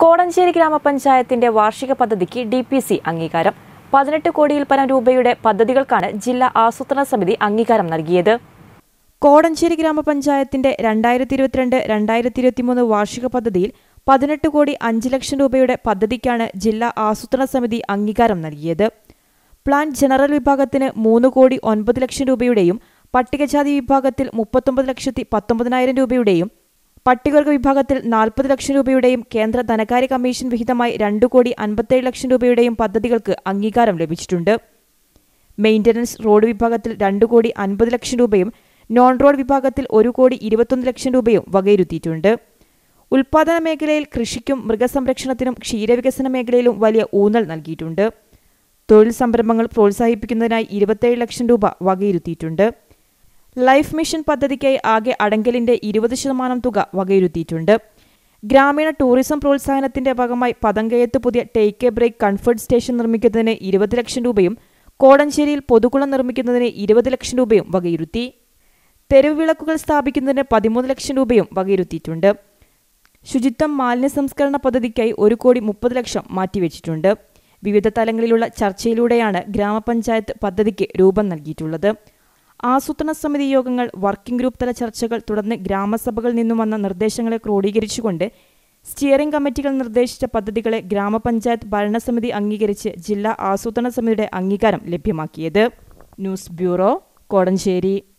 കോടഞ്ചേരി ഗ്രാമപഞ്ചായത്തിന്റെ വാർഷിക പദ്ധതിക്ക് ഡി പി സി അംഗീകാരം പതിനെട്ട് കോടിയിൽ പരം രൂപയുടെ പദ്ധതികൾക്കാണ് ജില്ലാ ആസൂത്രണ സമിതി അംഗീകാരം നൽകിയത് കോടഞ്ചേരി ഗ്രാമപഞ്ചായത്തിന്റെ രണ്ടായിരത്തി ഇരുപത്തിരണ്ട് രണ്ടായിരത്തി ഇരുപത്തിമൂന്ന് വാർഷിക പദ്ധതിയിൽ പതിനെട്ട് കോടി അഞ്ച് ലക്ഷം രൂപയുടെ പദ്ധതിക്കാണ് ജില്ലാ ആസൂത്രണ സമിതി അംഗീകാരം നൽകിയത് പ്ലാൻ ജനറൽ വിഭാഗത്തിന് മൂന്ന് കോടി ഒൻപത് ലക്ഷം രൂപയുടെയും പട്ടികജാതി വിഭാഗത്തിൽ മുപ്പത്തൊമ്പത് ലക്ഷത്തി പത്തൊമ്പതിനായിരം രൂപയുടെയും പട്ടികവർഗ വിഭാഗത്തിൽ നാൽപ്പത് ലക്ഷം രൂപയുടെയും കേന്ദ്ര ധനകാര്യ കമ്മീഷൻ വിഹിതമായി രണ്ട് കോടി അൻപത്തേഴ് ലക്ഷം രൂപയുടെയും പദ്ധതികൾക്ക് അംഗീകാരം ലഭിച്ചിട്ടുണ്ട് മെയിന്റനൻസ് റോഡ് വിഭാഗത്തിൽ രണ്ട് കോടി അൻപത് ലക്ഷം രൂപയും നോൺ റോഡ് വിഭാഗത്തിൽ ഒരു കോടി ഇരുപത്തൊന്ന് ലക്ഷം രൂപയും വകയിരുത്തിയിട്ടുണ്ട് ഉൽപാദന മേഖലയിൽ കൃഷിക്കും മൃഗസംരക്ഷണത്തിനും ക്ഷീരവികസന മേഖലയിലും വലിയ ഊന്നൽ നൽകിയിട്ടുണ്ട് തൊഴിൽ സംരംഭങ്ങൾ പ്രോത്സാഹിപ്പിക്കുന്നതിനായി ഇരുപത്തേഴ് ലക്ഷം രൂപ വകയിരുത്തിയിട്ടുണ്ട് ലൈഫ് മിഷൻ പദ്ധതിക്കായി ആകെ അടങ്കലിന്റെ ഇരുപത് ശതമാനം തുക വകയിരുത്തിയിട്ടുണ്ട് ഗ്രാമീണ ടൂറിസം പ്രോത്സാഹനത്തിന്റെ ഭാഗമായി പതങ്കയത്ത് പുതിയ take a break comfort station നിർമ്മിക്കുന്നതിന് ഇരുപത് ലക്ഷം രൂപയും കോടഞ്ചേരിയിൽ പൊതുകുളം നിർമ്മിക്കുന്നതിന് ഇരുപത് ലക്ഷം രൂപയും വകയിരുത്തി തെരുവ് വിളക്കുകൾ സ്ഥാപിക്കുന്നതിന് പതിമൂന്ന് ലക്ഷം രൂപയും വകയിരുത്തിയിട്ടുണ്ട് ശുചിത്വം മാലിന്യ സംസ്കരണ പദ്ധതിക്കായി ഒരു കോടി മുപ്പത് ലക്ഷം മാറ്റിവെച്ചിട്ടുണ്ട് വിവിധ തലങ്ങളിലുള്ള ചർച്ചയിലൂടെയാണ് ഗ്രാമപഞ്ചായത്ത് പദ്ധതിക്ക് രൂപം നൽകിയിട്ടുള്ളത് ആസൂത്രണ സമിതി യോഗങ്ങൾ വർക്കിംഗ് ഗ്രൂപ്പ് തല ചർച്ചകൾ തുടർന്ന് ഗ്രാമസഭകളിൽ നിന്നും വന്ന നിർദ്ദേശങ്ങളെ ക്രോഡീകരിച്ചുകൊണ്ട് സ്റ്റിയറിംഗ് കമ്മിറ്റികൾ നിർദ്ദേശിച്ച പദ്ധതികളെ ഗ്രാമപഞ്ചായത്ത് ഭരണസമിതി അംഗീകരിച്ച് ജില്ലാ ആസൂത്രണ സമിതിയുടെ അംഗീകാരം ലഭ്യമാക്കിയത് ന്യൂസ് ബ്യൂറോ കോടഞ്ചേരി